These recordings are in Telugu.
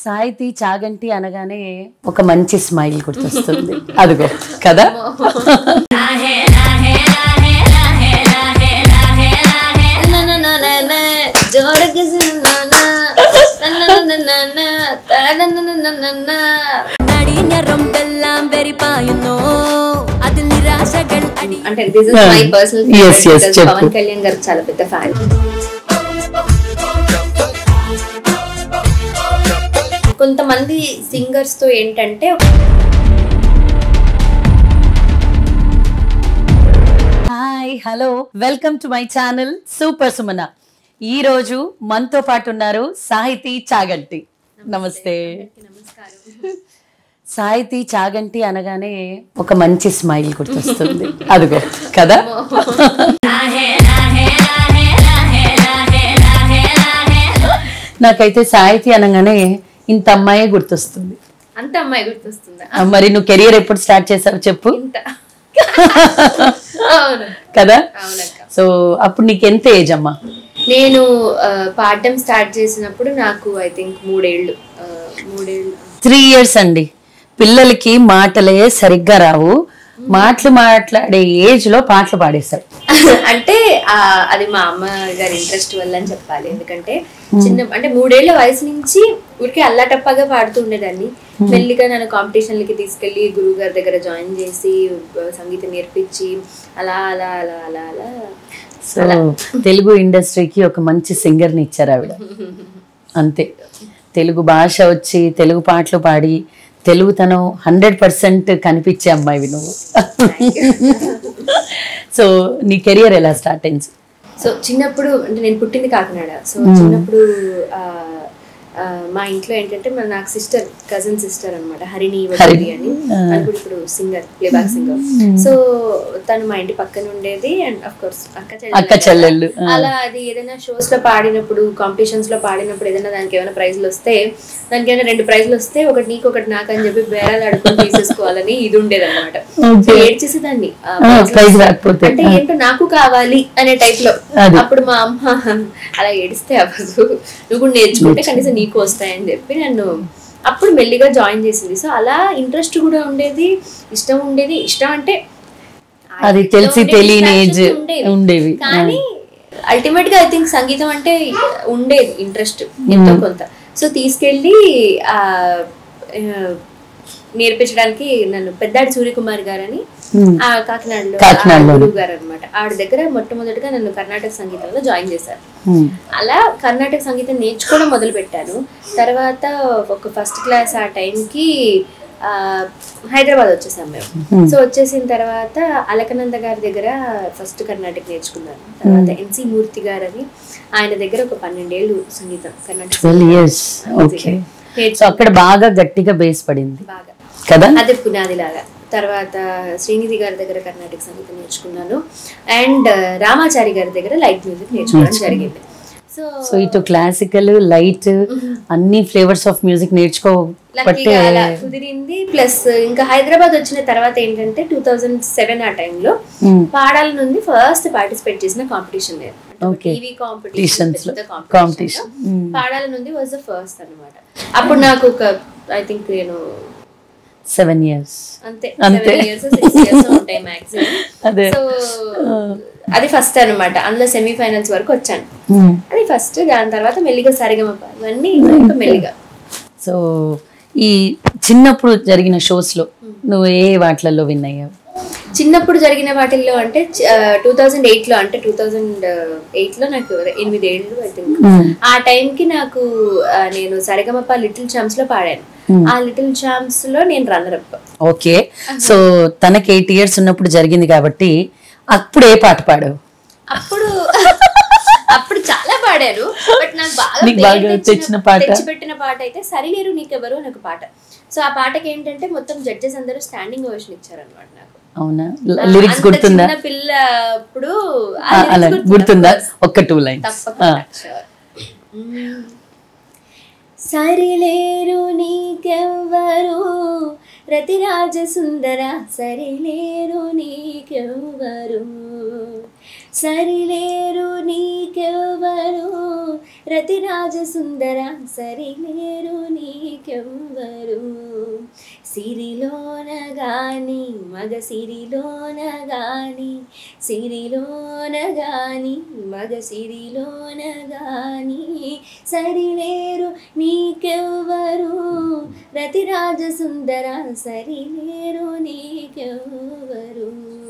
సాహితీ చాగంటి అనగానే ఒక మంచి స్మైల్ గుర్తొస్తుంది అదిగో కదా നടിഞ്ഞറമ്പെല്ലാം വെറിപ്പായുന്നോ അതിൽ നിരാശകൾ അടി అంటే this is my personal Yes, yes, చెప్పు. పవన్ కళ్యాణ్ గారు చాలా పెద్ద ఫ్యాన్ కొంతమంది సింగర్స్ తో ఏంటంటే hi hello welcome to my channel super Sumana ఈ రోజు మనతో పాటు ఉన్నారు సాహితీ చాగంటి నమస్తే సాహితీ చాగంటి అనగానే ఒక మంచి స్మైల్ గుర్తొస్తుంది అదిగో కదా నాకైతే సాహితీ అనగానే ఇంత అమ్మాయే గుర్తొస్తుంది అంత అమ్మాయి గుర్తొస్తుందా ఆ, మరి నువ్వు కెరియర్ ఎప్పుడు స్టార్ట్ చేసావు చెప్పు ఇంత అవును కదా అవునక్క సో అప్పుడు నీకు ఎంత ఏజ్ అమ్మా నేను ఆ, పాడడం స్టార్ట్ చేసినప్పుడు నాకు ఐ థింక్ మూడేళ్ళు ఆ, మూడేళ్ళు త్రీ ఇయర్స్ అండి పిల్లలకి మాటలే సరిగ్గా రావు మాటలు మాట్లాడే ఏజ్ లో పాటలు పాడేశారు అంటే ఆ, అది మా అమ్మ గారి ఇంట్రెస్ట్ వల్ల అని చెప్పాలి ఎందుకంటే చిన్న అంటే మూడేళ్ల వయసు నుంచి ఊరికే అల్లాటప్పగా పాడుతూ ఉండేదాన్ని మెల్లిగా నన్ను కాంపిటీషన్లకి తీసుకెళ్లి గురువు గారి దగ్గర జాయిన్ చేసి ఆ, సంగీతం నేర్పించి అలా అలా అలా అలా అలా సో తెలుగు ఇండస్ట్రీకి ఒక మంచి సింగర్ని ఇచ్చారు ఆవిడ అంతే తెలుగు భాష వచ్చి తెలుగు పాటలు పాడి తెలుగుతనం హండ్రెడ్ పర్సెంట్ కనిపించే అమ్మాయివి నువ్వు సో నీ కెరియర్ ఎలా స్టార్ట్ అయింది సో చిన్నప్పుడు అంటే నేను పుట్టింది కాకినాడ సో చిన్నప్పుడు ఆ, ఆ, మా ఇంట్లో ఏంటంటే మన నాకు సిస్టర్ కజిన్ సిస్టర్ అన్నమాట హరిణి వదిలి అని తను కూడా ఇప్పుడు సింగర్ ప్లేబ్యాక్ సింగర్ సో తను మా ఇంటి పక్కన ఉండేది అండ్ అఫ్ కోర్స్ అక్క చెల్లెలు అక్క చెల్లెళ్ళు కదా. అలా అది ఏదైనా షోస్ లో పాడినప్పుడు కాంపిటీషన్స్ లో పాడినప్పుడు ఏదైనా దానికి ఏమైనా ప్రైజ్లు వస్తే దానికి ఏమైనా రెండు ప్రైజ్లు వస్తే ఒకటి నీకు ఒకటి నాకు అని చెప్పి బేరాలు అడుగుని తీసేసుకోవాలని ఇది ఉండేది అనమాట సో ఏడ్చేసేదాన్ని ఆ prizes ప్రైజ్ రాకపోతే అంటే ఏంటో నాకు కావాలి అనే టైప్ లో అది. అప్పుడు మా అమ్మ అలా ఏడిస్తే అవ్వదు నువ్వు కూడా నేర్చుకుంటే కనీసం నీకు వస్తాయని చెప్పి నన్ను అప్పుడు మెల్లిగా జాయిన్ చేసింది సో అలా ఇంట్రెస్ట్ కూడా ఉండేది ఇష్టం ఉండేది ఇష్టం అంటే ఆ అది ఇష్టం తెలిసి ఉండేది, తెలియని passions ఏజ్ ఉండేవి. ఉండేవి కానీ అల్టిమేట్ గా ఐ థింక్ సంగీతం అంటే ఉండేది ఇంట్రెస్ట్ ఎంతో కొంత సో తీసుకెళ్ళి ఆ ఆ, నేర్పించడానికి నన్ను పెద్దాడి సూర్యకుమార్ గారని Hmm. ఆ కాకినాడలో కాకినాడలో. గురువు గారు అనమాట ఆవిడ దగ్గర మొట్టమొదటిగా నన్ను కర్ణాటక సంగీతంలో జాయిన్ చేశారు Hmm. అలా కర్ణాటక సంగీతం నేర్చుకోవడం మొదలు పెట్టాను తర్వాత ఒక ఫస్ట్ క్లాస్ ఆ టైంకి ఆ, హైదరాబాద్ వచ్చేసాం మేము సో వచ్చేసిన తర్వాత అలకనంద గారి దగ్గర ఫస్ట్ కర్ణాటక నేర్చుకున్నాను తర్వాత ఎన్సి మూర్తి గారు అని ఆయన దగ్గర ఒక పన్నెండేళ్ళు సంగీతం కర్ణాటక ట్వెల్వ్ ఇయర్స్ ఓకే నేర్చు సో అక్కడ బాగా గట్టిగా బేస్ పడింది బాగా కదా అదే పునాది లాగా తర్వాత శ్రీనిధి గారి దగ్గర కర్ణాటక సంగీతం నేర్చుకున్నాను అండ్ రామాచారి గారి దగ్గర లైట్ మ్యూజిక్ నేర్చుకోవడం జరిగింది సో సో ఇటు క్లాసికల్ లైట్ అన్ని ఫ్లేవర్స్ ఆఫ్ మ్యూజిక్ నేర్చుకోబట్టే లక్కీగా అలా కుదిరింది ప్లస్ ఇంకా హైదరాబాద్ వచ్చిన తర్వాత ఏంటంటే టూ థౌజండ్ సెవెన్ ఆ టైంలో పాడాల నుండి ఫస్ట్ పార్టిసిపేట్ చేసిన కాంపిటీషన్ లేదు Okay. టీవీ Competitions లో. Competition Competition. Mm. పాడాల నుండి వాజ్ ద ఫస్ట్ అన్నమాట అప్పుడు నాకు ఒక ఐ థింక్ నేను సెవెన్ ఇయర్స్ అంతే అంతే. సెవెన్ ఇయర్స్ సిక్స్ ఇయర్స్ ఉంటాయి మాక్సిమం అదే సో అది ఫస్ట్ అన్నమాట అందులో సెమీఫైనల్స్ వరకు వచ్చాను అది ఫస్ట్ దాని తర్వాత మెల్లిగా సరిగమప ఇవన్నీ ఇంకా మెల్లిగా సో ఈ చిన్నప్పుడు జరిగిన షోస్ లో నువ్వు ఏ వాటిలలో విన్ అయ్యావు చిన్నప్పుడు జరిగిన వాటిల్లో అంటే టూ థౌజండ్ ఎయిట్ లో అంటే టూ థౌజండ్ ఎయిట్ లో నాకు ఎనిమిది ఏళ్ళు ఐ థింక్ ఆ time కి నాకు ఆ, నేను సరిగమప లిటిల్ ఛాంప్స్ లో పాడాను ఆ లిటిల్ ఛాంప్స్ లో నేను రన్నర్ అప్ ఓకే సో తనకి ఎయిట్ ఇయర్స్ ఉన్నప్పుడు జరిగింది కాబట్టి అప్పుడు ఏ పాట పాడావు అప్పుడు అప్పుడు చాలా పాడాను బట్ నాకు బాగా నీకు పేరు బాగా తెచ్చిన పాట? తెచ్చిపెట్టిన పాట అయితే సరిలేరు నీకెవరు అని ఒక పాట సో ఆ పాటకి ఏంటంటే మొత్తం జడ్జెస్ అందరూ స్టాండింగ్ ఓషన్ ఇచ్చారనమాట నాకు అవునా ఆ, లిరిక్స్ అంత గుర్తుందా చిన్న పిల్ల అప్పుడు ఆ ఆ, lyrics అలా గుర్తుంది, గుర్తుందా of course. ఒక్క టూ లైన్స్ తప్పకుండా sure. మ్మ్. సరిలేరు నీకెవ్వరు రతిరాజ సుందర సరిలేరు నీకెవ్వరు సరిలేరు నీకెవ్వరు రతిరాజ సుందర సరిలేరు నీకెవ్వరు నీకెవ్వరు సిరిలోన గాని మగ సిరిలోన గాని సిరిలోన గాని మగ సిరిలోన గాని సరిలేరు నీకెవ్వరు రతిరాజ సుందర సరిలేరు నీకెవ్వరు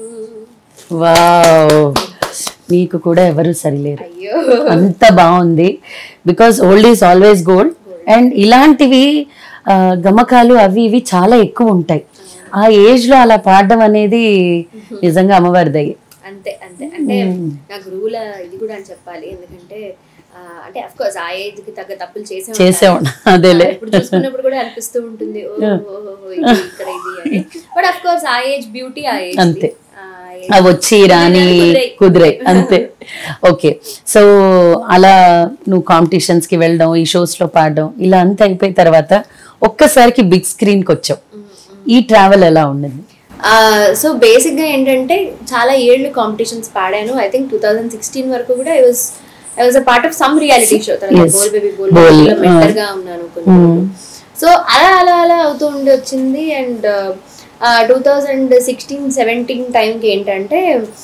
వావ్ నీకు కూడా ఎవరు సరిలేరు అయ్యో అంత బాగుంది because old is always gold and ఇలాంటివి ఆ, గమకాలు అవి ఇవి చాలా ఎక్కువ ఉంటాయి ఆ ఏజ్ లో అలా పాడడం అనేది నిజంగా అమ్మవారి దయ్య అంతే అంతే అంటే నా గురువుల ఇది కూడా అని చెప్పాలి ఎందుకంటే ఆ, అంటే అఫ్ కోర్స్ ఆ ఏజ్ కి తగ్గ తప్పులు చేసే ఉంటాను. చేసే ఉన్నా అదేలే ఇప్పుడు చూసుకున్నప్పుడు కూడా అనిపిస్తూ ఉంటుంది ఓ ఓ, ఓ, ఓ, ఇది ఇక్కడ ఇది అని బట్ అఫ్ కోర్స్ ఆ ఏజ్ బ్యూటీ ఆ ఏజ్ అంతే. ఆ అవి వచ్చి రాని కుదిరే అంతే ఓకే సో అలా నువ్వు కాంపిటీషన్స్ కి వెళ్ళడం ఈ షోస్ లో పాడడం ఇలా అంతా అయిపోయిన తర్వాత ఒక్కసారికి బిగ్ స్క్రీన్ కి వచ్చావు ఈ ట్రావెల్ ఎలా ఉండింది సో బేసిక్ గా ఏంటంటే చాలా ఏళ్ళు కాంపిటీషన్స్ పాడాను I think two thousand sixteen వరకు కూడా I was I was a part of some reality show తర్వాత Yes. Bol baby bol Bol, mentor గా ఉన్నాను కొన్ని సో అలా అలా అలా అవుతూ ఉండి వచ్చింది and two thousand sixteen seventeen టైంకి ఏంటంటే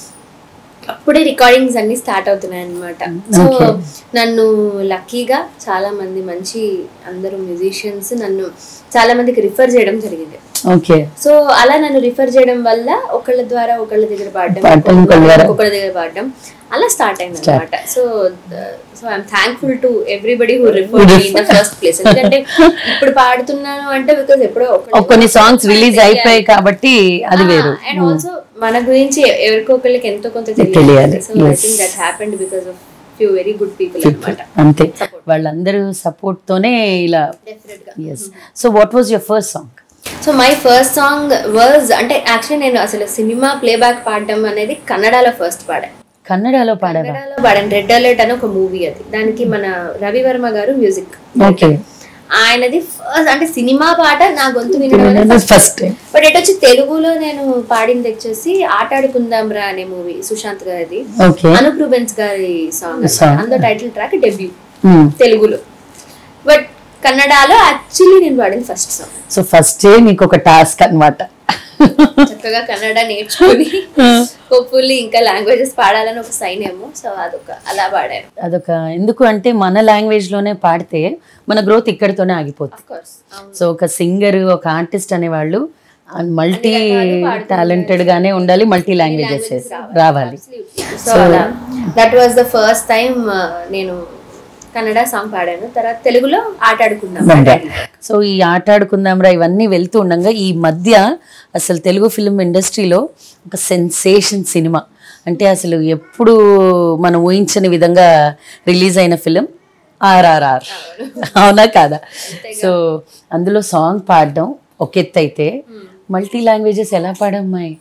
అప్పుడే రికార్డింగ్స్ అన్ని స్టార్ట్ అవుతున్నాయి అనమాట సో Okay. నన్ను లక్కీగా చాలా మంది మంచి అందరూ మ్యూజిషియన్స్ నన్ను చాలా మందికి రిఫర్ చేయడం జరిగింది ఓకే సో అలా నన్ను రిఫర్ చేయడం వల్ల ఒకళ్ళ ద్వారా ఒకళ్ళ దగ్గర పాడడం పాడటం, ఒకళ్ళ ఒకళ్ళ ద్వారా. ఒకళ్ళ దగ్గర పాడడం అలా స్టార్ట్ అయింది అనమాట so so I'm thankful to everybody who refer in the first place ఎందుకంటే ఇప్పుడు పాడుతున్నాను అంటే బికాస్ ఎప్పుడో ఒకళ్ళు- కొన్ని సాంగ్స్ రిలీజ్ అయిపోయాయి కాబట్టి అది వేరు అండ్ ఆల్సో మన గురించి ఎవరికో ఒకళ్ళకి ఎంతో కొంత తెలియాలి. తెలియాలి so I Yes. Think that happened because of few very good people అనమాట అంతే వాళ్ళందరూ సపోర్ట్ తోనే ఇలా డెఫినెట్ గా yes so what was your first song so my first song was అంటే యాక్చువల్లీ నేను అసలు సినిమా ప్లేబ్యాక్ పాడడం అనేది కన్నడలో ఫస్ట్ పాడాను కన్నడలో పాడావా కన్నడలో పాడాను రెడ్ అలర్ట్ అని ఒక మూవీ అది దానికి మన రవివర్మ గారు మ్యూజిక్ ఓకే ఆయనది ఫస్ట్ అంటే సినిమా పాట నా గొంతు వినడం ఫస్ట్ టైం బట్ ఎటు వచ్చి తెలుగులో నేను పాడింది వచ్చేసి ఆటాడుకుందాం రా అనే మూవీ సుశాంత్ గారిది ఓకే అనూప్ రూబెన్స్ గారి సాంగ్ Song. అందులో టైటిల్ ట్రాక్ డెబ్యూ తెలుగులో బట్ కన్నడలో యాక్చువల్లీ నేను పాడింది ఫస్ట్ సాంగ్ సో ఫస్ట్ నీకు ఒక టాస్క్ అన్నమాట చక్కగా కన్నడ నేర్చుకుని హోప్ఫుల్లీ ఇంకా లాంగ్వేజెస్ పాడాలని ఒక సైన్ ఏమో సో అదొక అలా పాడాను అదొక ఎందుకు అంటే మన లాంగ్వేజ్ లోనే పాడితే మన గ్రోత్ ఇక్కడితోనే ఆగిపోతుంది కోర్స్ అవును సో ఒక సింగర్ ఒక ఆర్టిస్ట్ అనేవాళ్ళు మల్టీ టాలెంటెడ్ గానే ఉండాలి మల్టీ లాంగ్వేజెస్ రావాలి సో అలా that was the first time నేను కన్నడ సాంగ్ పాడాను తర్వాత తెలుగులో ఆట ఆడుకుందాం సో ఈ ఆట ఆడుకుందాంరా ఇవన్నీ వెళ్తూ ఉండగా ఈ మధ్య అసలు తెలుగు ఫిలిం ఇండస్ట్రీలో ఒక సెన్సేషన్ సినిమా అంటే అసలు ఎప్పుడు మనం ఊహించని విధంగా రిలీజ్ అయిన ఫిలిం ఆర్ఆర్ఆర్ అవునా కాదా సో అందులో సాంగ్ పాడడం ఒక ఎత్తు అయితే మల్టీ లాంగ్వేజెస్ ఎలా పాడమ్మాయి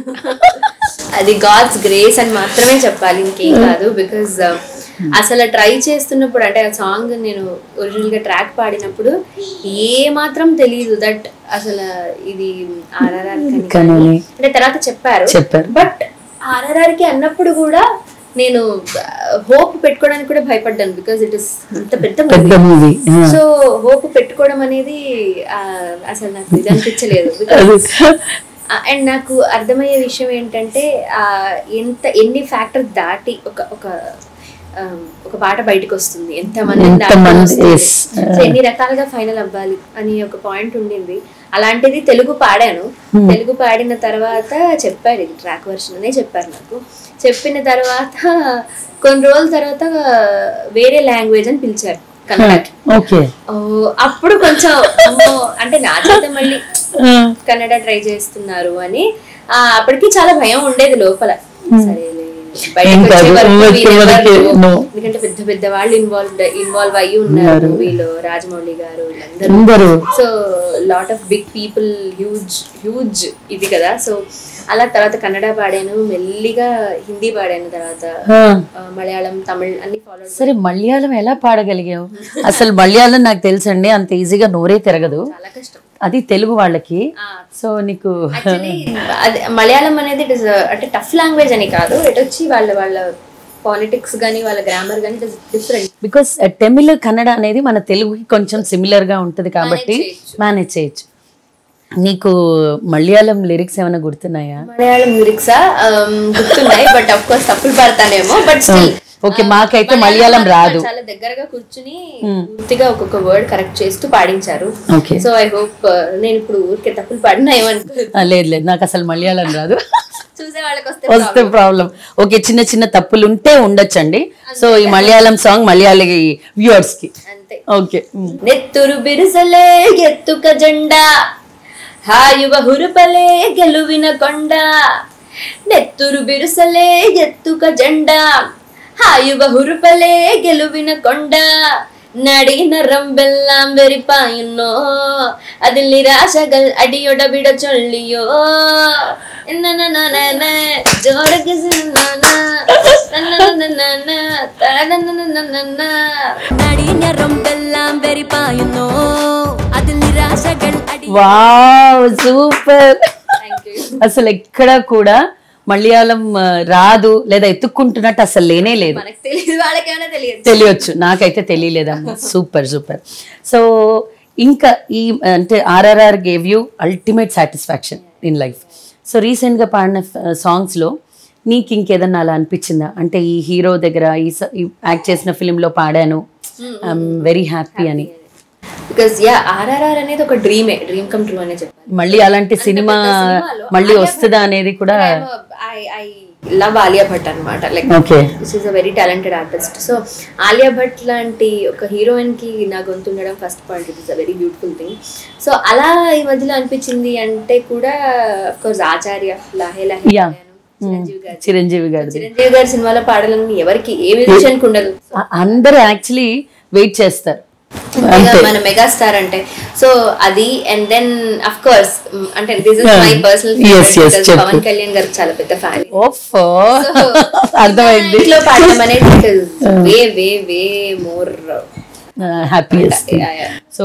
అది గాడ్స్ గ్రేస్ అని మాత్రమే చెప్పాలి ఇంకేం కాదు బికాజ్ అసలు ట్రై చేస్తున్నప్పుడు అంటే ఆ సాంగ్ నేను ఒరిజినల్ గా ట్రాక్ పాడినప్పుడు ఏ మాత్రం తెలియదు దట్ అసలు ఇది ఆర్ఆర్ఆర్ కనని. అంటే తర్వాత చెప్పారు చెప్పారు. బట్ ఆర్ఆర్ఆర్ కి అన్నప్పుడు కూడా నేను హోప్ పెట్టుకోవడానికి కూడా భయపడ్డాను బికాజ్ ఇట్ ఇస్ అంత పెద్ద పెద్ద మూవీ మూవీ సో హోప్ పెట్టుకోవడం అనేది ఆ, అసలు నాకు ఇది అనిపించలేదు బికాజ్ అండ్ నాకు అర్థమయ్యే విషయం ఏంటంటే ఆ, ఎంత ఎన్ని ఫ్యాక్టర్స్ దాటి ఒక ఒక ఆ, ఒక పాట బయటకు వస్తుంది ఎంత మంది ఎంతమంది, yes. ఎన్ని రకాలుగా ఫైనల్ అవ్వాలి అని ఒక పాయింట్ ఉండింది అలాంటిది తెలుగు పాడాను తెలుగు పాడిన తర్వాత చెప్పారు ఇది ట్రాక్ వర్షన్ అనే చెప్పారు నాకు చెప్పిన తర్వాత కొన్ని రోజుల తర్వాత వేరే లాంగ్వేజ్ అని పిలిచారు కన్నడకి ఓకే ఓ, అప్పుడు కొంచెం అమ్మో, అంటే నా చేత మళ్ళీ కన్నడ ట్రై చేస్తున్నారు అని ఆ, అప్పటికి చాలా భయం ఉండేది లోపల సరేలే బయటకు ఏం వచ్చే కాదు, వరకు వచ్చే we never వరకే, know. no. ఎందుకంటే పెద్ద పెద్ద వాళ్ళు ఇన్వాల్వ్ ఇన్వాల్వ్ అయ్యి ఉన్నారు మూవీలో రాజమౌళి గారు వీళ్ళందరూ అందరూ so lot of big people huge huge ఇది కదా సో అలా తర్వాత కన్నడ పాడాను మెల్లిగా హిందీ పాడాను తర్వాత ఆ. ఆ, మలయాళం తమిళ్ అన్ని ఫాలో సరే మలయాళం ఎలా పాడగలిగావు అసలు మలయాళం నాకు తెలుసండి అంత ఈజీగా నోరే తిరగదు చాలా కష్టం అది తెలుగు వాళ్ళకి ఆ, సో నీకు యాక్చువల్లీ అది మలయాళం అనేది ఇట్ ఇస్ అంటే టఫ్ లాంగ్వేజ్ అని కాదు ఇటు వచ్చి వాళ్ళ వాళ్ళ పాలిటిక్స్ కానీ వాళ్ళ గ్రామర్ కానీ డిఫరెంట్ బికాస్ తమిళ్ కన్నడ అనేది మన తెలుగుకి కొంచెం సిమిలర్ గా ఉంటది కాబట్టి మేనేజ్ చేయొచ్చు నీకు మలయాళం లిరిక్స్ ఏమైనా గుర్తున్నాయా మలయాళం లిరిక్సా గుర్తున్నాయి బట్ అఫ్ కోర్స్ తప్పులు పడతానేమో బట్ స్టిల్ ఓకే మాకైతే మలయాళం రాదు చాలా దగ్గరగా కూర్చుని పూర్తిగా ఒక్కొక్క వర్డ్ కరెక్ట్ చేస్తూ పాడించారు ఓకే సో ఐ హోప్ నేను ఇప్పుడు ఊరికే తప్పులు పాడినా ఏమనుకో లేదు లేదు నాకు అసలు మలయాళం రాదు చూసే వాళ్ళకి వస్తే వస్తే ప్రాబ్లం ఓకే చిన్న చిన్న తప్పులు ఉంటే ఉండొచ్చండి సో ఈ మలయాళం సాంగ్ మలయాళీ వ్యూవర్స్ కి అంతే ఓకే నెత్తురు బిరుసలే ఎత్తుక జెండా హాయువ హురుపలే గెలువిన కొండ నెత్తురు బిరుసలే ఎత్తుక జెండా హాయువ హురుపలే గెలువిన కొండ നടിന റമ്പെല്ലാം വെറിപ്പായുന്നോ അതിൽ നിരാശകൾ അടിയൊട വിട ചൊല്ലിയോ എന്നനനനന, ജോരക്ക് സിന്നന, നനനനനന, തനനനനനന. നടിഞ്ഞ റൊമ്പെല്ലാം വെറിപ്പായുന്നോ അതിൽ നിരാശകൾ അടി వావ్ సూపర్ Thank you. అసలు ఎక్కడ కూడా మలయాళం ఆ, రాదు లేదా ఎత్తుక్కుంటున్నట్టు అసలు లేనే లేదు మనకు తెలియదు వాళ్ళకేమైనా తెలియదు తెలియచ్చు నాకైతే తెలియలేదమ్మా సూపర్ సూపర్ సో ఇంకా ఈ అంటే RRR gave you ultimate satisfaction in life so రీసెంట్గా పాడిన సాంగ్స్లో నీకు ఇంకేదన్నా అలా అనిపించిందా అంటే ఈ హీరో దగ్గర ఈ యాక్ట్ చేసిన ఫిలింలో పాడాను ఐఎమ్ వెరీ హ్యాపీ అని బికాస్ యా ఆర్ఆర్ఆర్ అనేది ఒక డ్రీమే డ్రీమ్ కమ్ ట్రూ అనే చెప్పాలి మళ్ళీ అలాంటి సినిమా సినిమాలో మళ్ళీ వస్తుందా అనేది కూడా I I love Alia Bhatt అనమాట like okay this is a very talented artist so Alia Bhatt లాంటి ఒక హీరోయిన్ కి నా గొంతు ఉండడం first point it is a very beautiful thing so అలా ఈ మధ్యలో అనిపించింది అంటే కూడా కోర్స్ ఆచార్య లాహే లాహే Yeah. పాడాను. చిరంజీవి గారి చిరంజీవి గారిది చిరంజీవి గారి సినిమాలో పాడాలని ఎవరికి ఏ మ్యూజిషియన్ ఉండదు ఆ- అందరూ యాక్చువల్లీ వెయిట్ చేస్తారు మెగా మన మెగాస్టార్ అంటే సో అది అండ్ దెన్ అఫ్ కోర్స్ అంటే this is my personal Yes, yes, చెప్పు. పవన్ కళ్యాణ్ గారికి చాలా పెద్ద ఫ్యాన్ ఓఫో అర్థమైంది ఇంట్లో పాడడం అనేది way way way more happiest so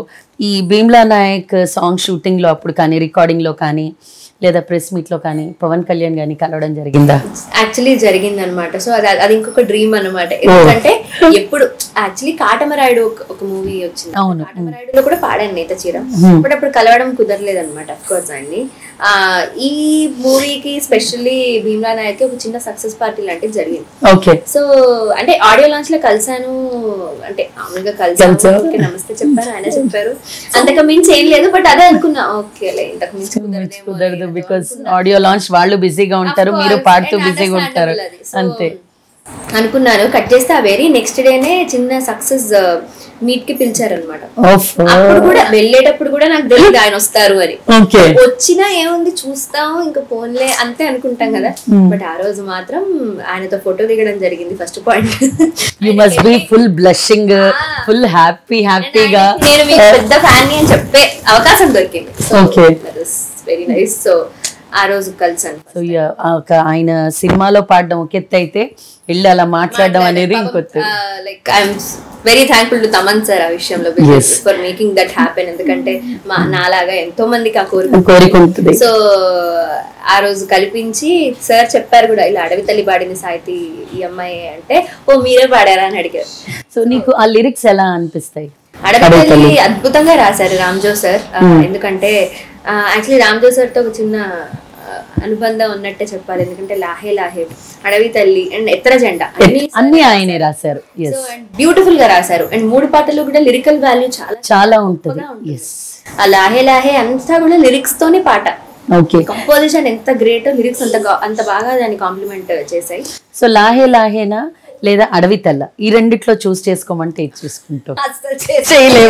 ఈ భీమ్లా నాయక్ సాంగ్ షూటింగ్ లో అప్పుడు కానీ రికార్డింగ్ లో కానీ లేదా ప్రెస్ మీట్ లో కానీ పవన్ కళ్యాణ్ గారిని కలవడం జరిగిందా యాక్చువల్లీ జరిగింది అనమాట సో అది అది ఇంకొక డ్రీమ్ అన్నమాట ఎందుకంటే ఎప్పుడు యాక్చువల్లీ కాటమరాయుడు ఒక ఒక మూవీ వచ్చింది అవును. కాటమరాయుడులో కూడా పాడాను నేత చీర బట్ అప్పుడు కలవడం కుదరలేదు అనమాట అఫ్ కోర్స్ ఆయన్ని ఆ, ఈ మూవీకి స్పెషల్లీ భీమ్లా నాయక్ ఒక చిన్న సక్సెస్ పార్టీ లాంటిది జరిగింది ఓకే సో అంటే ఆడియో లాంచ్ లో కలిసాను అంటే మామూలుగా కలిసాను కలిసావు. ఓకే, నమస్తే చెప్పారు ఆయన చెప్పారు అంతకు మించి ఏం లేదు బట్ అదే అనుకున్నా ఓకే ఇంతకు మించి కుదరదేమో కుదరదు ఏదో బికాస్ అనుకున్నా. ఆడియో లాంచ్ వాళ్ళు బిజీగా ఉంటారు Of మీరు course, పాడుతూ and బిజీగా ఉంటారు understandable అది. So, అంతే అనుకున్నాను కట్ చేస్తే ఆ వెరీ నెక్స్ట్ డేనే చిన్న సక్సెస్ మీట్ కి పిలిచారనమాట ఓఫో అప్పుడు కూడా వెళ్ళేటప్పుడు కూడా నాకు తెలియదు ఆయన వస్తారు అని ఓకే వచ్చినా ఏముంది చూస్తాం ఇంకా ఫోన్లే అంతే అనుకుంటాం కదా బట్ ఆ రోజు మాత్రం ఆయనతో ఫోటో దిగడం జరిగింది first point you must be full blushing full happy happy నేను మీకు పెద్ద ఫ్యాన్ అని చెప్పే అవకాశం దొరికింది Okay. వెరీ నైస్ సో ఆ రోజు కలిసాను సో ఆయన సినిమాలో పాడడం ఒక ఎత్తు అయితే వెళ్ళి అలా మాట్లాడడం అనేది ఇంకొత్త like I'm very thankful to Thaman sir ఆ విషయంలో Yes. For making that happen ఎందుకంటే మా నాలాగా ఎంతో మందికి ఆ కోరిక కోరిక ఉంటుంది సో ఆ రోజు కల్పించి సార్ చెప్పారు కూడా ఇలా అడవి తల్లి పాడిన సాహితీ ఈ అమ్మాయి అంటే ఓ మీరే పాడారా అని అడిగారు సో నీకు ఆ లిరిక్స్ ఎలా అనిపిస్తాయి అడవి తల్లి అద్భుతంగా రాశారు రామ్జో సార్ ఆ, ఎందుకంటే యాక్చువల్లీ రామ్జో సార్ తో ఒక చిన్న ఆ, అనుబంధం ఉన్నట్టే చెప్పాలి ఎందుకంటే లాహే లాహే అడవి తల్లి అండ్ ఎత్తర జెండా అన్ని అన్ని ఆయనే రాశారు ఎస్ సో అండ్ బ్యూటిఫుల్ గా రాశారు అండ్ మూడు పాటలు కూడా లిరికల్ వాల్యూ చాలా చాలా ఉంటుంది ఎస్ ఆ లాహే లాహే అంతా కూడా లిరిక్స్ తోనే పాట ఓకే కంపోజిషన్ ఎంత గ్రేట్ లిరిక్స్ అంత గా- అంత బాగా దాన్ని కాంప్లిమెంట్ చేశాయి సో లాహే లాహేనా లేదా అడవి తల్ల ఈ రెండిట్లో చూస్ చేసుకోమంటే ఇది చూసుకుంటాం అసలు చేసే- చేయలేవు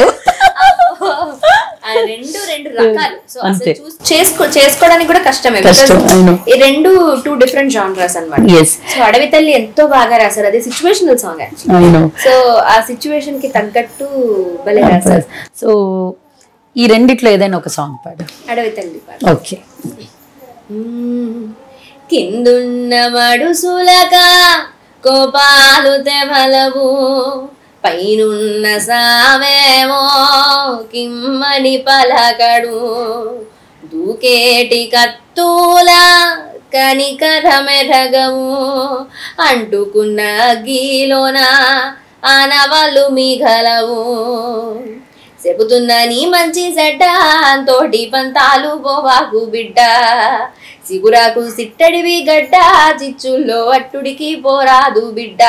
ఆ రెండు రెండు రకాలు సో అసలు అంతే. చూస్- చేసుకో చేసుకోవడానికి కూడా కష్టమే కష్టం, because అవును. ఈ రెండు టూ డిఫరెంట్ జానరస్ అన్నమాట ఎస్ సో అడవి తల్లి ఎంతో బాగా రాశారు అది సిచ్యువేషనల్ సాంగ్ యాక్చువల్లీ అవును సో ఆ సిచ్యువేషన్ కి తగ్గట్టు భలే రాశారు సో ఈ రెండిట్లో ఏదైనా ఒక సాంగ్ పాడు అడవి తల్లి పాట ఓకే మ్మ్. కిందున్న మడుసులక కోపాలు తెవలవు పైనున్న సావేమో కిమ్మడి పలకడు దూకేటి కత్తూల కనికర మెరగము అంటుకున్న గీలోన ఆనవాళ్ళు మిగలవు చెబుతున్నా నీ మంచి చెడ్డ తోటి పంతాలు పోవాకు బిడ్డ సిగురాకు సిట్టడివి గడ్డ చిచ్చుల్లో అట్టుడికి పోరాదు బిడ్డ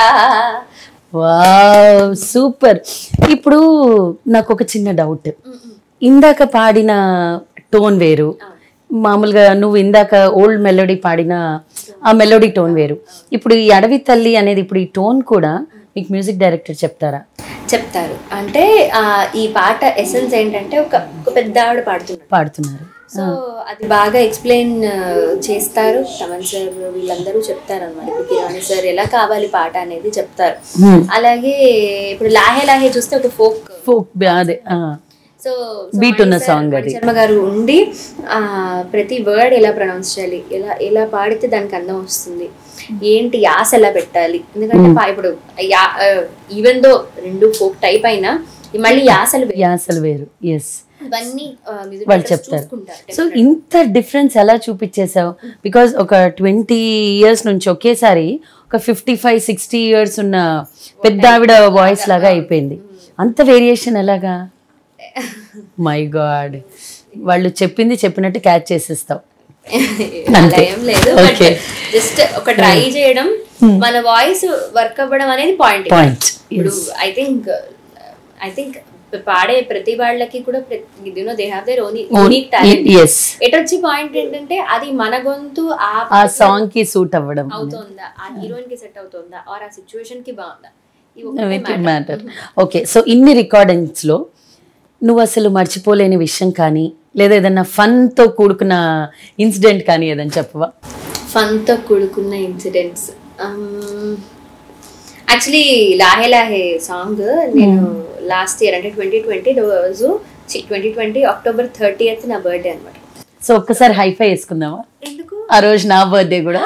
వావ్ సూపర్ ఇప్పుడు నాకు ఒక చిన్న డౌట్ ఇందాక పాడిన టోన్ వేరు మామూలుగా నువ్వు ఇందాక ఓల్డ్ మెలోడీ పాడిన ఆ మెలోడీ టోన్ వేరు ఇప్పుడు ఈ అడవి తల్లి అనేది ఇప్పుడు ఈ టోన్ కూడా మీకు మ్యూజిక్ డైరెక్టర్ చెప్తారా చెప్తారు అంటే ఆ, ఈ పాట ఎసెన్స్ ఏంటంటే ఒక ఒక పెద్ద ఆవిడ పాడుతున్నారు పాడుతున్నారు సో అది బాగా ఎక్స్ప్లెయిన్ చేస్తారు తమన్ సార్ వీళ్ళందరూ చెప్తారు అనమాట ఇప్పుడు కిరాణి సార్ ఎలా కావాలి పాట అనేది చెప్తారు Hmm. అలాగే ఇప్పుడు లాహే లాహే చూస్తే ఒక ఫోక్ ఫోక్ అదే ఆ. సో Beat ఉన్న song అది. శర్మ గారు ఉండి ఆ ప్రతి వర్డ్ ఎలా ప్రొనౌన్స్ చేయాలి ఎలా ఎలా పాడితే దానికి అందం వస్తుంది ఏంటి యాస ఎలా పెట్టాలి ఎందుకంటే పా- ఇప్పుడు ఈవెన్ దో రెండు ఫోక్ టైప్ అయినా ఈ మళ్ళీ యాసలు వేరు. యాసలు వేరు ఎస్ ఇవన్నీ ఆ, music వాళ్ళు directors చెప్తారు చూసుకుంటారు సో ఇంత డిఫరెన్స్ ఎలా చూపించేసావు బికాజ్ ఒక ట్వంటీ ఇయర్స్ నుంచి ఒకేసారి ఒక ఫిఫ్టీ ఫైవ్ సిక్స్టీ ఇయర్స్ ఉన్న పెద్ద ఆవిడ వాయిస్ లాగా అయిపోయింది అంత వేరియేషన్ ఎలాగా మై గాడ్ వాళ్ళు చెప్పింది చెప్పినట్టు క్యాచ్ చేసేస్తావు అలా అంతే. ఏం లేదు Okay. జస్ట్ ఒక ట్రై చేయడం మన వాయిస్ వర్క్ అవ్వడం అనేది పాయింట్ Point. ఇప్పుడు ఐ థింక్ ఐ థింక్ పాడే ప్రతి వాళ్ళకి కూడా you know they have their own unique talent yes ఎటొచ్చి పాయింట్ ఏంటంటే అది మన గొంతు ఆ ఆ సాంగ్ కి సూట్ అవ్వడం అవుతోందా ఆ హీరోయిన్ కి సెట్ అవుతోందా ఆర్ ఆ సిచ్యువేషన్ కి బాగుందా ఇవి ఒకటే matter. మ్యాటర్ ఓకే సో ఇన్ని recordings లో నువ్వు అసలు మర్చిపోలేని విషయం కానీ లేదా ఏదన్నా fun తో కూడుకున్న ఇన్సిడెంట్ కానీ ఏదైనా చెప్పవా ఫన్ తో కూడుకున్న incidents actually Laahe Laahe song నేను లాస్ట్ ఇయర్ అంటే ట్వంటీ ట్వంటీ రోజు ట్వంటీ ట్వంటీ అక్టోబర్ థర్టీయత్ నా బర్త్డే అనమాట సో ఒక్కసారి హైఫై వేసుకుందామా ఎందుకు ఆ రోజు నా బర్త్డే కూడా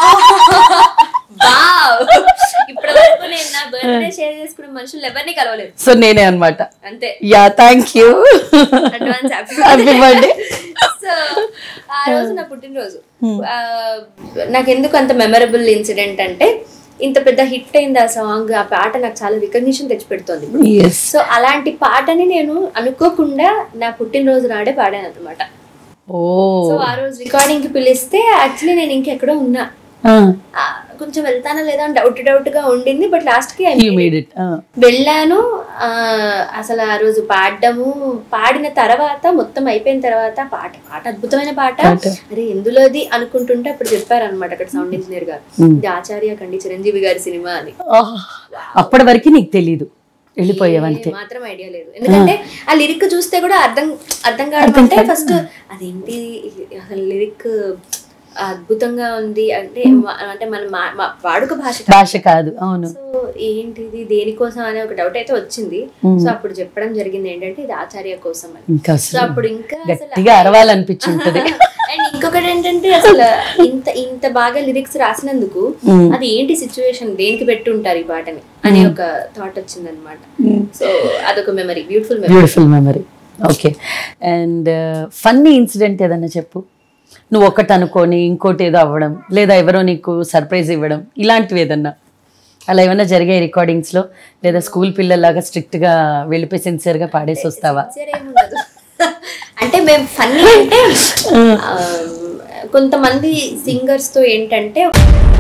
వావ్ ఇప్పటి వరకు నేను నా బర్త్డే షేర్ చేసుకున్న మనుషులు ఎవరిని కలవలేదు సో నేనే అన్నమాట అంతే yeah thank you advance happy birthday so ఆ రోజు నా పుట్టినరోజు ఆ, నాకు ఎందుకు అంత మెమరబుల్ ఇన్సిడెంట్ అంటే ఇంత పెద్ద హిట్ అయింది ఆ సాంగ్ ఆ పాట నాకు చాలా రికగ్నిషన్ తెచ్చిపెడుతోంది ఇప్పుడు ఎస్ సో అలాంటి పాటని నేను అనుకోకుండా నా పుట్టినరోజు నాడే పాడాను అనమాట ఓ సో ఆ రోజు రికార్డింగ్ కి పిలిస్తే యాక్చువల్లీ నేను ఇంకెక్కడో ఉన్నా ఆ, కొంచెం వెళ్తానా లేదా అని డౌట్ డౌట్ గా ఉండింది బట్ లాస్ట్ కి I you made it. Made it వెళ్ళాను ఆ, అసలు ఆ రోజు పాడడము పాడిన తర్వాత మొత్తం అయిపోయిన తర్వాత పాట పాట అద్భుతమైన పాట పాట. అరే ఎందులోది అనుకుంటుంటే అప్పుడు చెప్పారు అనమాట అక్కడ సౌండ్ ఇంజనీర్ గారు ఇది ఆచార్య కండి చిరంజీవి గారి సినిమా అని అప్పటి వరకు నీకు తెలీదు వెళ్ళిపోయావంతే ఏ మాత్రం ఐడియా లేదు ఎందుకంటే ఆ లిరిక్ చూస్తే కూడా అర్థం అర్థం కావడం అంటే ఫస్ట్ అదేంటి అసలు లిరిక్ అద్భుతంగా ఉంది అంటే మ- అంటే మన మా- మా వాడుక భాష కాదు. భాష కాదు అవును సో ఏంటిది దేనికోసం అనే ఒక డౌట్ అయితే వచ్చింది సో అప్పుడు చెప్పడం జరిగింది ఏంటంటే ఇది ఆచార్య కోసం అని ఇంకా సో అసలు అప్పుడు ఇంకా అసలు గట్టిగా అరవాలనిపించుంటది అండ్ ఇంకొకటి ఏంటంటే అసలు ఇంత ఇంత బాగా లిరిక్స్ రాసినందుకు అది ఏంటి సిచ్యువేషన్ దేనికి పెట్టి ఉంటారు ఈ పాటని అనే ఒక థాట్ వచ్చింది అనమాట సో అదొక memory beautiful memory beautiful memory okay and funny incident ఏదన్నా చెప్పు నువ్వు ఒకటి అనుకొని ఇంకోటి ఏదో అవ్వడం లేదా ఎవరో నీకు సర్ప్రైజ్ ఇవ్వడం ఇలాంటివి ఏదన్నా అలా ఏమన్నా జరిగాయి recordings లో లేదా స్కూల్ పిల్లల్లాగా strict గా వెళ్ళిపోయి సిన్సియర్గా పాడేసి వస్తావా ఏముండదు అంటే మేము ఫన్నీ అంటే ఆ, కొంతమంది సింగర్స్ తో ఏంటంటే